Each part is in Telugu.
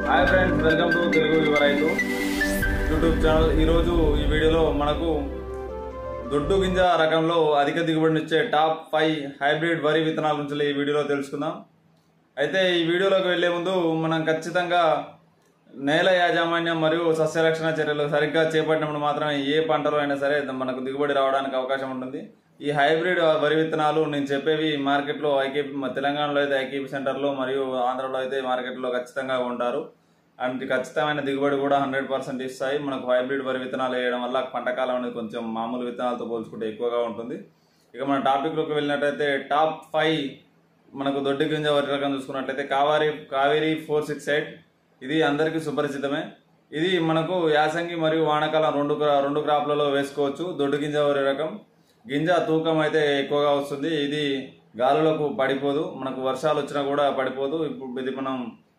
hi friends welcome to Telugu యువ రైతు యూట్యూబ్ ఛానల్ ఈరోజు ఈ వీడియోలో మనకు దొడ్డు గింజ రకంలో అధిక దిగుబడినిచ్చే టాప్ ఫైవ్ హైబ్రిడ్ వరి విత్తనాల గురించి ఈ వీడియోలో తెలుసుకుందాం అయితే ఈ వీడియోలోకి వెళ్లే ముందు మనం ఖచ్చితంగా నేల యాజమాన్యం మరియు సస్యరక్షణ చర్యలు సరిగ్గా చేపట్టినప్పుడు మాత్రమే ఏ పంటలో అయినా సరే మనకు దిగుబడి రావడానికి అవకాశం ఉంటుంది ఈ హైబ్రిడ్ వరి విత్తనాలు నేను చెప్పేవి మార్కెట్లో ఐకే తెలంగాణలో అయితే ఐకేపీ సెంటర్లో మరియు ఆంధ్రలో అయితే మార్కెట్లో ఖచ్చితంగా ఉంటారు అండ్ ఖచ్చితమైన దిగుబడి కూడా హండ్రెడ్ పర్సెంట్ ఇస్తాయి మనకు హైబ్రిడ్ వరి విత్తనాలు వేయడం వల్ల పంట కాలం అనేది కొంచెం మామూలు విత్తనాలతో పోల్చుకుంటే ఎక్కువగా ఉంటుంది ఇక మన టాపిక్లోకి వెళ్ళినట్టయితే టాప్ ఫైవ్ మనకు దొడ్డి గింజ వరి రకం చూసుకున్నట్లయితే Kaveri Kaveri four six eight ఇది అందరికీ సుపరిచితమే ఇది మనకు యాసంగి మరియు వానాకాలం రెండు క్రా- రెండు క్రాప్లలో వేసుకోవచ్చు దొడ్డు గింజ వరి రకం గింజ తూకం అయితే ఎక్కువగా వస్తుంది ఇది గాలులకు పడిపోదు మనకు వర్షాలు వచ్చినా కూడా పడిపోదు ఇప్పుడు ఇది మనం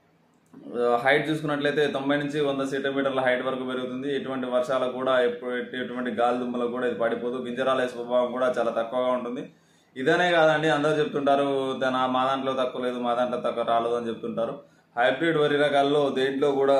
హైట్ చూసుకున్నట్లయితే తొంభై నుంచి వంద సెంటీమీటర్ల హైట్ వరకు పెరుగుతుంది ఎటువంటి వర్షాలకు కూడా ఎప్పుడు ఎటువంటి గాలి దుమ్మలకు కూడా ఇది పడిపోదు గింజరాలే స్వభావం కూడా చాలా తక్కువగా ఉంటుంది ఇదనే కాదండి అందరూ చెప్తుంటారు తన మా దాంట్లో తక్కువ లేదు మా దాంట్లో తక్కువ రాలేదు అని చెప్తుంటారు హైబ్రిడ్ వరి రకాల్లో దేంట్లో కూడా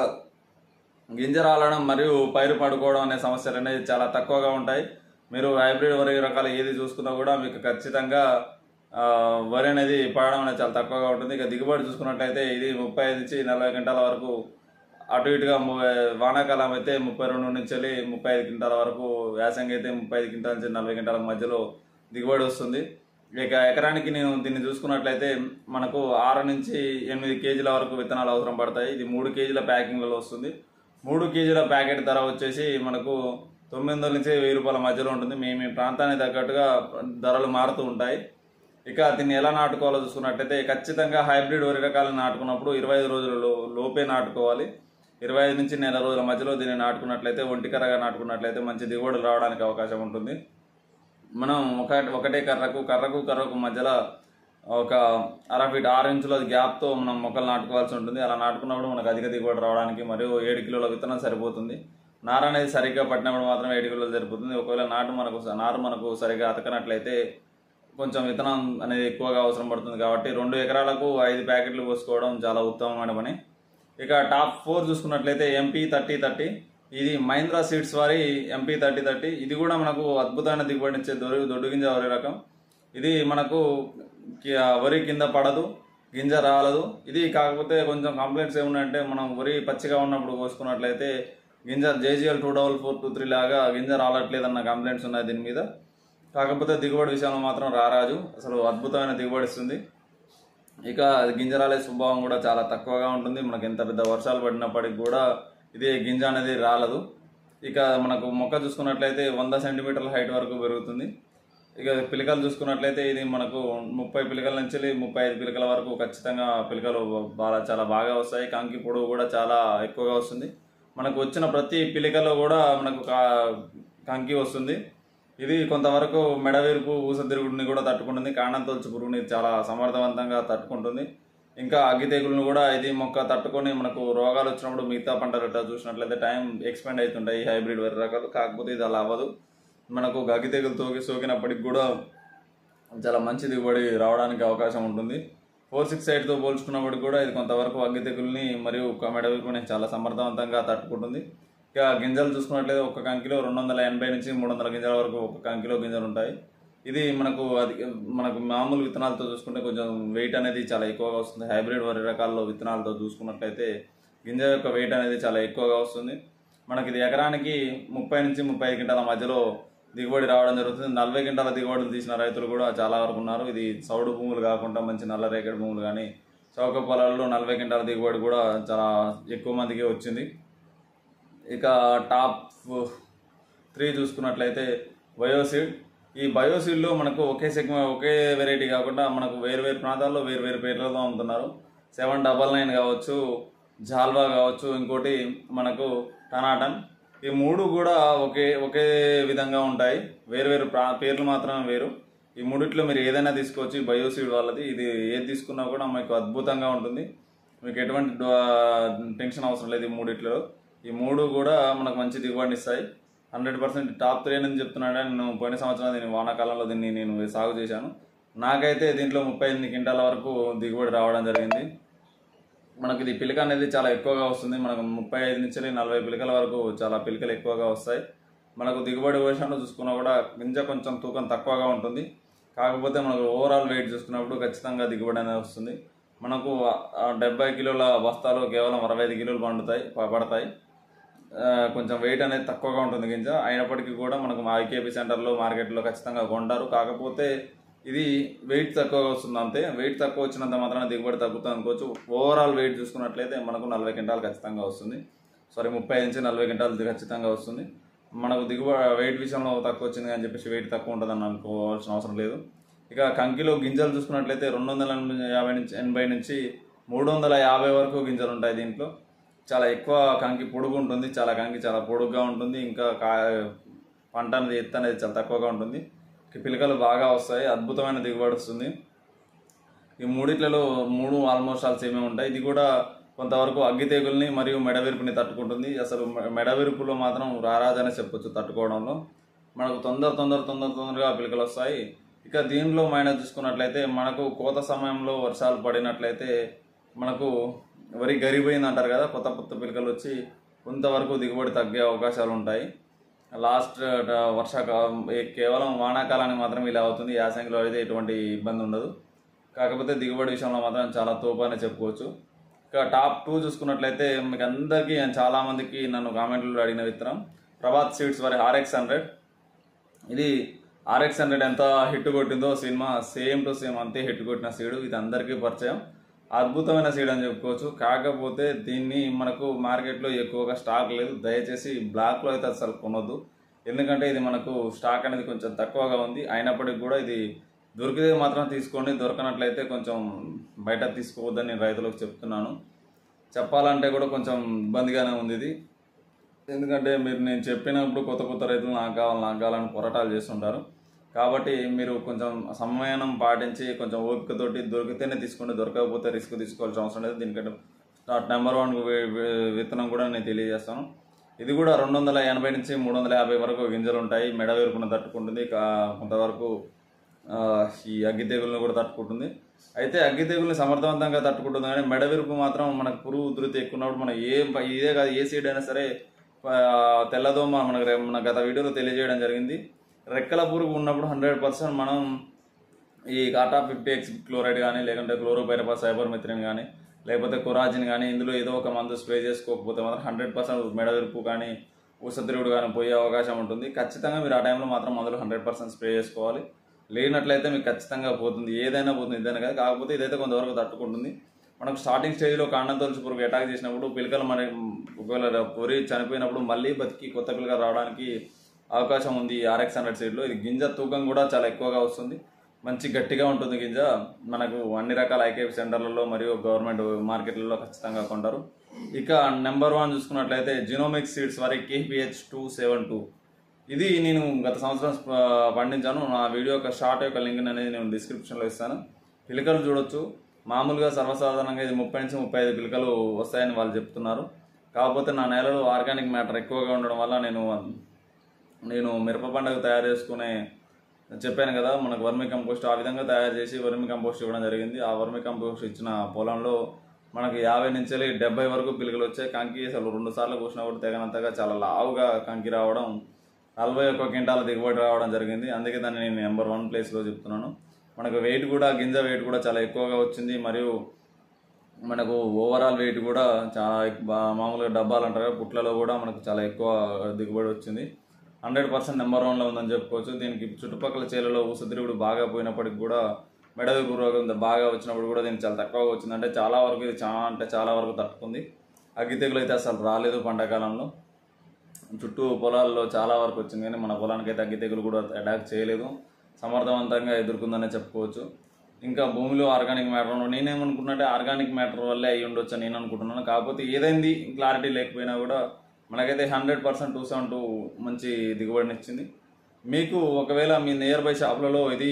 గింజ రాలడం మరియు పైరు పడుకోవడం అనే సమస్యలు అనేవి చాలా తక్కువగా ఉంటాయి మీరు హైబ్రిడ్ వరి రకాలు ఏది చూసుకున్నా కూడా మీకు ఖచ్చితంగా ఆ, వరి అనేది పడడం అనేది చాలా తక్కువగా ఉంటుంది ఇక దిగుబడి చూసుకున్నట్లయితే ఇది ముప్పై ఐదు నుంచి నలభై గంటల వరకు అటు ఇటుగా ము- వానాకాలం అయితే ముప్పై రెండు నుంచి వెళ్ళి ముప్పై ఐదు క్వింటాల వరకు వ్యాసంగి అయితే ముప్పై ఐదు క్వింటాల నుంచి నలభై క్వింటాల మధ్యలో దిగుబడి వస్తుంది ఇక ఎకరానికి నేను దీన్ని చూసుకున్నట్లయితే మనకు ఆరు నుంచి ఎనిమిది కేజీల వరకు విత్తనాలు అవసరం పడతాయి ఇది మూడు కేజీల ప్యాకింగ్లో వస్తుంది మూడు కేజీల ప్యాకెట్ ధర వచ్చేసి మనకు తొమ్మిది వందల నుంచి వెయ్యి రూపాయల మధ్యలో ఉంటుంది మీ మీ ప్రాంతానికి తగ్గట్టుగా ధరలు మారుతూ ఉంటాయి ఇక దీన్ని ఎలా నాటుకోవాలో చూసుకున్నట్టయితే ఖచ్చితంగా హైబ్రిడ్ వరి రకాలను నాటుకున్నప్పుడు ఇరవై ఐదు రోజుల లో- లోపే నాటుకోవాలి ఇరవై ఐదు నుంచి నెల రోజుల మధ్యలో దీన్ని నాటుకున్నట్లయితే ఒంటికరగా నాటుకున్నట్లయితే మంచి దిగుబడులు రావడానికి అవకాశం ఉంటుంది మనం ఒక ఒకటే కర్రకు కర్రకు కర్రకు మధ్యలో ఒక అర ఫీట్ ఆరు ఇంచుల గ్యాప్తో మనం మొక్కలు నాటుకోవాల్సి ఉంటుంది అలా నాటుకున్నప్పుడు మనకు అధిక దిగుబడి రావడానికి మరియు ఏడు కిలోల విత్తనం సరిపోతుంది నార అనేది సరిగ్గా పట్టినప్పుడు మాత్రం ఏడు కిలోలు సరిపోతుంది ఒకవేళ నాటు మనకు నారు మనకు సరిగ్గా అతకనట్లయితే కొంచెం విత్తనం అనేది ఎక్కువగా అవసరం పడుతుంది కాబట్టి రెండు ఎకరాలకు ఐదు ప్యాకెట్లు పోసుకోవడం చాలా ఉత్తమమైన పని ఇక టాప్ ఫోర్ చూసుకున్నట్లయితే ఎంపీ థర్టీ థర్టీ ఇది మహీంద్రా సీడ్స్ వారి ఎంపీ థర్టీ థర్టీ ఇది కూడా మనకు అద్భుతమైన దిగుబడి ఇచ్చే దొరి దొడ్డు గింజ వరి రకం ఇది మనకు కి- వరి కింద పడదు గింజ రాలదు ఇది కాకపోతే కొంచెం కంప్లైంట్స్ ఏమున్నాయంటే మనం వరి పచ్చిగా ఉన్నప్పుడు కోసుకున్నట్లయితే గింజ JGL two double four two three లాగా గింజ రాలట్లేదన్న కంప్లైంట్స్ ఉన్నాయి దీని మీద కాకపోతే దిగుబడి విషయంలో మాత్రం రారాజు అసలు అద్భుతమైన దిగుబడి ఇస్తుంది ఇక గింజరాలే స్వభావం కూడా చాలా తక్కువగా ఉంటుంది మనకి ఎంత పెద్ద వర్షాలు పడినప్పటికి కూడా ఇది గింజ అనేది రాలదు ఇక మనకు మొక్క చూసుకున్నట్లయితే వంద సెంటీమీటర్ల హైట్ వరకు పెరుగుతుంది ఇక పిలకలు చూసుకున్నట్లయితే ఇది మనకు ముప్పై పిలకల నుంచి వెళ్ళి ముప్పై ఐదు పిలకల వరకు ఖచ్చితంగా పిలకలు బాగా చాలా బాగా వస్తాయి కంకి పొడవు కూడా చాలా ఎక్కువగా వస్తుంది మనకు వచ్చిన ప్రతి పిలికలో కూడా మనకు కా- కంకి వస్తుంది ఇది కొంతవరకు మెడవీరుపు ఊస తిరుగుడిని కూడా తట్టుకుంటుంది కాండం తొలచు పురుగుని చాలా సమర్థవంతంగా తట్టుకుంటుంది ఇంకా అగ్గి తెగులను కూడా ఇది మొక్క తట్టుకొని మనకు రోగాలు వచ్చినప్పుడు మిగతా పంటలు ఇట్లా చూసినట్లయితే టైం ఎక్స్పెండ్ అవుతుంటాయి ఈ హైబ్రిడ్ వరి రకాలు కాకపోతే ఇది అలా అవ్వదు మనకు అగ్గి తెగులు తోకి సోకినప్పటికి కూడా చాలా మంచి దిగుబడి రావడానికి అవకాశం ఉంటుంది ఫోర్ సిక్స్ ఎయిట్తో పోల్చుకున్నప్పటికి కూడా ఇది కొంతవరకు అగ్గి తెగుల్ని మరియు మెడవీరుపుని చాలా సమర్థవంతంగా తట్టుకుంటుంది ఇక గింజలు చూసుకున్నట్లయితే ఒక కంకిలో రెండు వందల ఎనభై నుంచి మూడు వందల గింజల వరకు ఒక కంకిలో గింజలు ఉంటాయి ఇది మనకు అది మనకు మామూలు విత్తనాలతో చూసుకుంటే కొంచెం వెయిట్ అనేది చాలా ఎక్కువగా వస్తుంది హైబ్రిడ్ వరి రకాల్లో విత్తనాలతో చూసుకున్నట్లయితే గింజ యొక్క వెయిట్ అనేది చాలా ఎక్కువగా వస్తుంది మనకి ఇది ఎకరానికి ముప్పై నుంచి ముప్పై ఐదు గంటల మధ్యలో దిగుబడి రావడం జరుగుతుంది నలభై గంటల దిగుబడులు తీసిన రైతులు కూడా చాలా వరకు ఉన్నారు ఇది సౌడు భూములు కాకుండా మంచి నల్ల రేగడి భూములు కానీ చౌక పొలాల్లో నలభై గంటల దిగుబడి కూడా చాలా ఎక్కువ మందికి వచ్చింది ఇక టాప్ త్రీ చూసుకున్నట్లయితే బయోసీడ్ ఈ బయోసీడ్లో మనకు ఒకే సెగ్మ ఒకే వెరైటీ కాకుండా మనకు వేరు వేరు ప్రాంతాల్లో వేరు వేరు పేర్లతో అమ్ముతున్నారు సెవెన్ డబల్ నైన్ కావచ్చు జాల్వా కావచ్చు ఇంకోటి మనకు టనాటన్ ఈ మూడు కూడా ఒకే ఒకే విధంగా ఉంటాయి వేరు వేరు ప్రా పేర్లు మాత్రమే వేరు ఈ మూడిట్లో మీరు ఏదైనా తీసుకోవచ్చు ఈ బయోసీడ్ వాళ్ళది ఇది ఏది తీసుకున్నా కూడా మీకు అద్భుతంగా ఉంటుంది మీకు ఎటువంటి డ- టెన్షన్ అవసరం లేదు ఈ మూడిట్లో ఈ మూడు కూడా మనకు మంచి దిగుబడిని ఇస్తాయి హండ్రెడ్ పర్సెంట్ టాప్ త్రీ అని చెప్తున్నాడు నేను పోయిన సంవత్సరం దీన్ని వానాకాలంలో దీన్ని నేను సాగు చేశాను నాకైతే దీంట్లో ముప్పై ఎనిమిది క్వింటాల వరకు దిగుబడి రావడం జరిగింది మనకి ఇది పిలక అనేది చాలా ఎక్కువగా వస్తుంది మనకు ముప్పై ఐదు నుంచి నలభై పిలకల వరకు చాలా పిలకలు ఎక్కువగా వస్తాయి మనకు దిగుబడి విషయంలో చూసుకున్నా కూడా గింజ కొంచెం తూకం తక్కువగా ఉంటుంది కాకపోతే మనకు ఓవరాల్ వెయిట్ చూసుకున్నప్పుడు ఖచ్చితంగా దిగుబడి అనేది వస్తుంది మనకు ఆ డెబ్బై కిలోల బస్తాలు కేవలం అరవై ఐదు కిలోలు పండుతాయి ప- పడతాయి ఆ, కొంచెం వెయిట్ అనేది తక్కువగా ఉంటుంది గింజ అయినప్పటికీ కూడా మనకు మా ఐకేపీ సెంటర్లో మార్కెట్లో ఖచ్చితంగా కొంటారు కాకపోతే ఇది వెయిట్ తక్కువగా వస్తుంది అంతే వెయిట్ తక్కువ వచ్చినంత మాత్రాన దిగుబడి తగ్గుతుంది అనుకోవచ్చు ఓవరాల్ వెయిట్ చూసుకున్నట్లయితే మనకు నలభై క్వింటాలు ఖచ్చితంగా వస్తుంది సారీ ముప్పై నుంచి నలభై క్వింటాలు ఖచ్చితంగా వస్తుంది మనకు దిగుబడి వెయిట్ విషయంలో తక్కువ వచ్చింది అని చెప్పేసి వెయిట్ తక్కువ ఉంటుందని అనుకోవాల్సిన అవసరం లేదు ఇక కంకిలో గింజలు చూసుకున్నట్లయితే రెండు వందల యాభై నుంచి ఎనభై నుంచి మూడు వందల యాభై వరకు గింజలు ఉంటాయి దీంట్లో చాలా ఎక్కువ కంకి పొడుగు ఉంటుంది చాలా కంకి చాలా పొడుగ్గా ఉంటుంది ఇంకా కా పంట అనేది ఎత్తు అనేది చాలా తక్కువగా ఉంటుంది ఈ పిలకలు బాగా వస్తాయి అద్భుతమైన దిగుబడి వస్తుంది ఈ మూడిట్లలో మూడు ఆల్మోస్ట్ ఆల్ సేమే ఉంటాయి ఇది కూడా కొంతవరకు అగ్గి తెగుల్ని మరియు మెడవిరుపుని తట్టుకుంటుంది అసలు మె- మెడవిరుపులో మాత్రం రారాజనే చెప్పొచ్చు తట్టుకోవడంలో మనకు తొందర తొందర తొందర తొందరగా పిలకలు వస్తాయి ఇక దీనిలో మైనస్ చూసుకున్నట్లయితే మనకు కోత సమయంలో వర్షాలు పడినట్లయితే మనకు వరి గరిపోయింది అంటారు కదా కొత్త కొత్త పిలకలు వచ్చి కొంతవరకు దిగుబడి తగ్గే అవకాశాలు ఉంటాయి లాస్ట్ వర్షాకాలం ఏ- కేవలం వానాకాలానికి మాత్రం ఇలా అవుతుంది యాసంగిలో అయితే ఎటువంటి ఇబ్బంది ఉండదు కాకపోతే దిగుబడి విషయంలో మాత్రం చాలా తోపు అని చెప్పుకోవచ్చు ఇక టాప్ టూ చూసుకున్నట్లయితే మీకు అందరికీ నేను చాలా మందికి నన్ను కామెంట్లో అడిగిన విత్తనం ప్రభాత్ సీడ్స్ వారి ఆర్ఎక్స్ హండ్రెడ్ ఇది ఆర్ఎక్స్ హండ్రెడ్ ఎంత హిట్ కొట్టిందో సినిమా సేమ్ టు సేమ్ అంతే హిట్ కొట్టిన సీడు ఇది అందరికీ పరిచయం అద్భుతమైన సీడ్ అని చెప్పుకోవచ్చు కాకపోతే దీన్ని మనకు మార్కెట్లో ఎక్కువగా స్టాక్ లేదు దయచేసి బ్లాక్లో అయితే అసలు కొనొద్దు ఎందుకంటే ఇది మనకు స్టాక్ అనేది కొంచెం తక్కువగా ఉంది అయినప్పటికీ కూడా ఇది దొరికితే మాత్రం తీసుకోండి దొరకనట్లయితే కొంచెం బయట తీసుకోవద్దని నేను రైతులకు చెప్తున్నాను చెప్పాలంటే కూడా కొంచెం ఇబ్బందిగానే ఉంది ఇది ఎందుకంటే మీరు నేను చెప్పినప్పుడు కొత్త కొత్త రైతులు నాకు కావాలి నాకు కావాలని పోరాటాలు చేస్తుంటారు కాబట్టి మీరు కొంచెం సమయానం పాటించి కొంచెం ఓపికతోటి దొరికితేనే తీసుకోండి దొరకకపోతే రిస్క్ తీసుకోవాల్సిన అవసరం లేదు దీనికంటే స్టార్ట్ నెంబర్ వన్ విత్తనం కూడా నేను తెలియజేస్తాను ఇది కూడా రెండు వందల ఎనభై నుంచి మూడు వందల యాభై వరకు గింజలు ఉంటాయి మెడ వేరుకున్న తట్టుకుంటుంది కా- కొంతవరకు ఆ, ఈ అగ్గి తెగులను కూడా తట్టుకుంటుంది అయితే అగ్గి తెగుల్ని సమర్థవంతంగా తట్టుకుంటుంది కానీ మెడ విరుపు మాత్రం మనకు పురుగు ఉధృతి ఎక్కువ ఉన్నప్పుడు మనం ఏ ఇదే కాదు ఏ సీడ్ అయినా సరే ఆ, తెల్లదోమ మనకు రే- మన గత వీడియోలో తెలియజేయడం జరిగింది రెక్కల పురుగు ఉన్నప్పుడు హండ్రెడ్ పర్సెంట్ మనం ఈ కాటా ఫిఫ్టీ ఎక్స్ క్లోరైడ్ కానీ లేకుంటే క్లోరోపైరపా సైబర్మిత్రిన్ కానీ లేకపోతే కొరాజిన్ కానీ ఇందులో ఏదో ఒక మందు స్ప్రే చేసుకోకపోతే మాత్రం హండ్రెడ్ పర్సెంట్ మెడవిరుపు కానీ ఊసతిరుగుడు కానీ పోయే అవకాశం ఉంటుంది ఖచ్చితంగా మీరు ఆ టైంలో మాత్రం మందులు హండ్రెడ్ పర్సెంట్ స్ప్రే చేసుకోవాలి లేనట్లయితే మీకు ఖచ్చితంగా పోతుంది ఏదైనా పోతుంది ఇదైనా కాదు కాకపోతే ఇదైతే కొంతవరకు తట్టుకుంటుంది మనకు స్టార్టింగ్ స్టేజ్లో కాండం తొలసి పురుగు అటాక్ చేసినప్పుడు పిలకలు మన ఒకవేళ పొరి చనిపోయినప్పుడు మళ్ళీ బతికి కొత్త పిలకలు రావడానికి అవకాశం ఉంది ఆర్ఎక్స్ హండ్రెడ్ సీడ్లో ఇది గింజ తూకం కూడా చాలా ఎక్కువగా వస్తుంది మంచి గట్టిగా ఉంటుంది గింజ మనకు అన్ని రకాల ఐకేపీ సెంటర్లలో మరియు గవర్నమెంట్ మార్కెట్లలో ఖచ్చితంగా కొంటారు ఇక నెంబర్ వన్ చూసుకున్నట్లయితే జినోమిక్ సీడ్స్ వారి కేపీహెచ్ టూ సెవెన్ టూ ఇది నేను గత సంవత్సరం ఆ, పండించాను నా వీడియో యొక్క షార్ట్ యొక్క లింక్ అనేది నేను డిస్క్రిప్షన్లో ఇస్తాను పిలకలు చూడొచ్చు మామూలుగా సర్వసాధారణంగా ఇది ముప్పై నుంచి ముప్పై ఐదు పిలకలు వస్తాయని వాళ్ళు చెప్తున్నారు కాకపోతే నా నేలలో ఆర్గానిక్ మ్యాటర్ ఎక్కువగా ఉండడం వల్ల నేను నేను మిరప పండుగ తయారు చేసుకునే చెప్పాను కదా మనకు వర్మి కంపోస్ట్ ఆ విధంగా తయారు చేసి వర్మి కంపోస్ట్ ఇవ్వడం జరిగింది ఆ వర్మి కంపోస్ట్ ఇచ్చిన పొలంలో మనకి యాభై నుంచి డెబ్బై వరకు పిలుకలు వచ్చాయి కంకి అసలు రెండు సార్లు కూసినా కూడా తెగనంతగా చాలా లావుగా కంకి రావడం నలభై ఒక్క క్వింటాల దిగుబడి రావడం జరిగింది అందుకే దాన్ని నేను నెంబర్ వన్ ప్లేస్లో చెప్తున్నాను మనకు వెయిట్ కూడా గింజ వెయిట్ కూడా చాలా ఎక్కువగా వచ్చింది మరియు మనకు ఓవరాల్ వెయిట్ కూడా చాలా ఎక్- బా- మామూలుగా డబ్బాలు అంటారు కదా, పుట్లలో కూడా మనకు చాలా ఎక్కువ దిగుబడి వచ్చింది హండ్రెడ్ పర్సెంట్ నెంబర్ వన్లో ఉందని చెప్పుకోవచ్చు దీనికి చుట్టుపక్కల చేలలో ఊసతిరుగుడు బాగా పోయినప్పటికి కూడా మెడవిపు రోగం బాగా వచ్చినప్పుడు కూడా దీనికి చాలా తక్కువగా వచ్చింది అంటే చాలా వరకు ఇది చాలా అంటే చాలా వరకు తట్టుకుంది అగ్గి తెగులు అయితే అసలు రాలేదు పంటకాలంలో చుట్టూ పొలాల్లో చాలా వరకు వచ్చింది కానీ మన పొలానికి అయితే అగ్గి తెగులు కూడా అటాక్ చేయలేదు సమర్థవంతంగా ఎదుర్కొందనే చెప్పుకోవచ్చు ఇంకా భూమిలో ఆర్గానిక్ మ్యాటర్ నేనేమనుకున్నట్టే ఆర్గానిక్ మ్యాటర్ వల్లే అయ్యి ఉండొచ్చు అని నేను అనుకుంటున్నాను కాకపోతే ఏదైంది క్లారిటీ లేకపోయినా కూడా మనకైతే hundred percent two seven two మంచి దిగుబడిని ఇచ్చింది మీకు ఒకవేళ మీ నియర్ బై షాప్లలో ఇది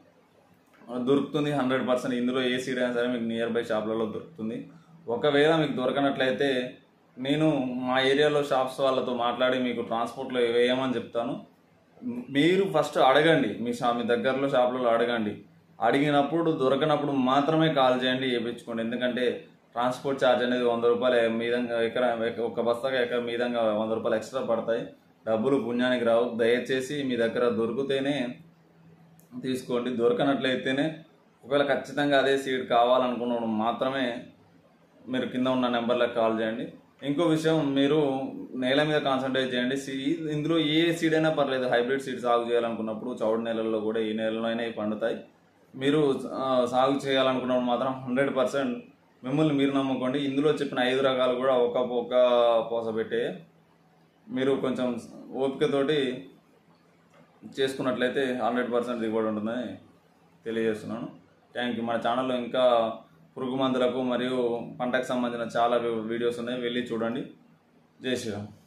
దొరుకుతుంది హండ్రెడ్ పర్సెంట్ ఇందులో ఏ సీడ్ అయినా సరే మీకు నియర్ బై షాప్లలో దొరుకుతుంది ఒకవేళ మీకు దొరకనట్లయితే నేను మా ఏరియాలో షాప్స్ వాళ్ళతో మాట్లాడి మీకు ట్రాన్స్పోర్ట్లో వేయమని చెప్తాను మీరు ఫస్ట్ అడగండి మీ షా మీ దగ్గరలో షాపులలో అడగండి అడిగినప్పుడు దొరకనప్పుడు మాత్రమే కాల్ చేయండి వేయించుకోండి ఎందుకంటే ట్రాన్స్పోర్ట్ ఛార్జ్ అనేది వంద రూపాయలు మీదంగా ఎకరా ఒక బస్తాగా ఎకర మీదంగా వంద రూపాయలు ఎక్స్ట్రా పడతాయి డబ్బులు పుణ్యానికి రావు దయచేసి మీ దగ్గర దొరికితేనే తీసుకోండి దొరకనట్లయితేనే ఒకవేళ ఖచ్చితంగా అదే సీడ్ కావాలనుకున్నప్పుడు మాత్రమే మీరు కింద ఉన్న నెంబర్లకు కాల్ చేయండి ఇంకో విషయం మీరు నేల మీద కాన్సన్ట్రేట్ చేయండి సీ ఇందులో ఏ సీడ్ అయినా పర్లేదు హైబ్రిడ్ సీడ్ సాగు చేయాలనుకున్నప్పుడు చౌడు నేలల్లో కూడా ఈ నేలలో అయినా ఇవి పండుతాయి మీరు ఆ, సాగు చేయాలనుకున్నప్పుడు మాత్రం హండ్రెడ్ పర్సెంట్ మిమ్మల్ని మీరు నమ్ముకోండి ఇందులో చెప్పిన ఐదు రకాలు కూడా ఒక ఒక పోస పెట్టే మీరు కొంచెం ఓపికతోటి చేసుకున్నట్లయితే హండ్రెడ్ పర్సెంట్ దిగుబడి ఉంటుందని తెలియజేస్తున్నాను థ్యాంక్ యూ మన ఛానల్లో ఇంకా పురుగు మందులకు మరియు పంటకు సంబంధించిన చాలా వీడియోస్ ఉన్నాయి వెళ్ళి చూడండి జై శ్రీరామ్